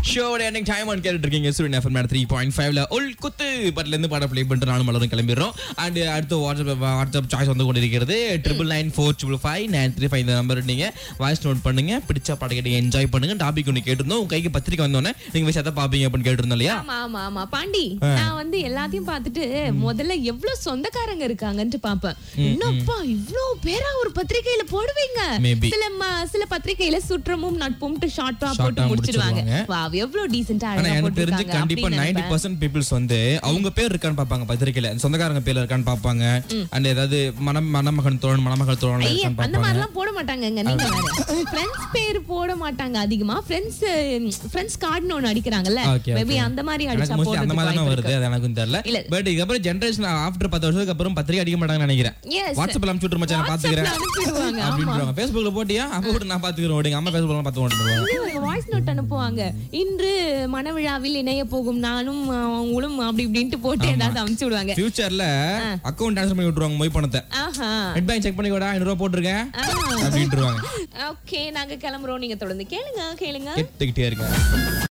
ஷோட ending time one கேட்டுட்டு இருக்கீங்க சூரியன் எஃப்எம் த்ரீ பாயிண்ட் ஃபைவ்ல உள் குத்து பட்ல இருந்து பாட ப்ளே பண்ணிட்டு நானும் மலரும் கிளம்பிடுறோம் அண்ட் அடுத்து வாட்ஸ்அப் வாட்ஸ்அப் சாய்ஸ் வந்து கொண்டிருக்கிறது triple nine four triple five nine three five இந்த நம்பர் நீங்க வாய்ஸ் நோட் பண்ணுங்க பிடிச்ச பாட்டு கேட்டு என்ஜாய் பண்ணுங்க டாபிக் ஒன்று கேட்டிருந்தோம் உங்க கைக்கு பத்திரிக்கை வந்தோடனே நீங்க போய் சத்த பாப்பீங்க அப்படின்னு கேட்டிருந்தோம் இல்லையா ஆமா ஆமா ஆமா பாண்டி நான் வந்து எல்லாத்தையும் பார்த்துட்டு முதல்ல எவ்வளவு சொந்தக்காரங்க இருக்காங்கன்ட்டு பாப்பேன் என்னப்பா இவ்ளோ பேரா ஒரு பத்திரிக்கையில போடுவீங்க Maybe. சில ம- சில பத்திரிக்கையில சுற்றமும் நட்பும்ட்டு ஷார்ட்டா Short போட்டு ஆ முடிச்சிருவாங்க முடிச்சிருவாங்க. வா எவ்வளவு டீசென்ட்டா ஆனா அழகா எனக்கு தெரிஞ்சு போட்டிருக்காங்க கண்டிப்பா அப்படின்னு நைன்டி நினைப்பேன். பர்சன்ட் பீப்புள்ஸ் வந்து அவங்க பேர் இருக்கான்னு பாப்பாங்க பத்திரிக்கையில சொந்தக்காரங்க பேர்ல இருக்கான்னு பாப்பாங்க அண்ட் ஏதாவது மனம் மணமகன் தோழன் மணமகள் தோழன் ஐயே, இருக்கான்னு அந்த பாப்பாங்க மாதிரிலாம் போட மாட்டாங்கங்க நீங்க வேற ஃப்ரெண்ட்ஸ் பேர் போட மாட்டாங்க அதிகமா ஃப்ரெண்ட்ஸ் ஃப்ரெண்ட்ஸ் கார்டுன்னு ஒண்ணு அடிக்கிறாங்கல்ல Okay, மேபி okay. அந்த மாதிரி எனக்கு அடிச்சா மோஸ்ட்லி அந்த போடுறதுக்கு மாதிரி தான் வாய்ப்பு வருது இருக்கு அது எனக்கும் தெரியல இல்ல. பட் இதுக்கப்புறம் ஜென்ரேஷன் ஆஃப்டர் பத்து வருஷத்துக்கு அப்புறம் பத்திரிக்கை அடிக்க மாட்டாங்கன்னு நினைக்கிறேன் Yes. வாட்ஸ்அப்ல அனுப்பிச்சு விட்டுரு மச்சான் நான் பாத்துக்கிறேன் WhatsApp ல அனுப்பிடுவாங்க, ஆமா. அப்படின்றாங்க ஃபேஸ்புக்ல போட்டியா அப்ப கூட நான் பாத்துக்கிறேன் ஓடிங்க அம்மா ஃபேஸ்புக்ல பார்த்து ஓட்டுவாங்க வாய்ஸ் நோட் அனுப்புவாங்க இன்று மனவிழாவில் இணைய போகும் நானும் அவங்களும் அப்படி இப்படின்ட்டு போட்டு ஏதாவது அனுப்பிச்சு விடுவாங்க ஃபியூச்சர்ல அக்கவுண்ட் ட்ரான்ஸ்ஃபர் பண்ணி விட்டுருவாங்க மொய் பணத்தை ஆஹா நெட் பேங்க் செக் பண்ணி கூட ஐநூறு ரூபா போட்டிருக்கேன் அப்படின்ட்டுருவாங்க ஓகே நாங்க கிளம்புறோம் நீங்க தொடர்ந்து கேளுங்க கேளுங்க கேட்டுக்கிட்டே இருக்கேன்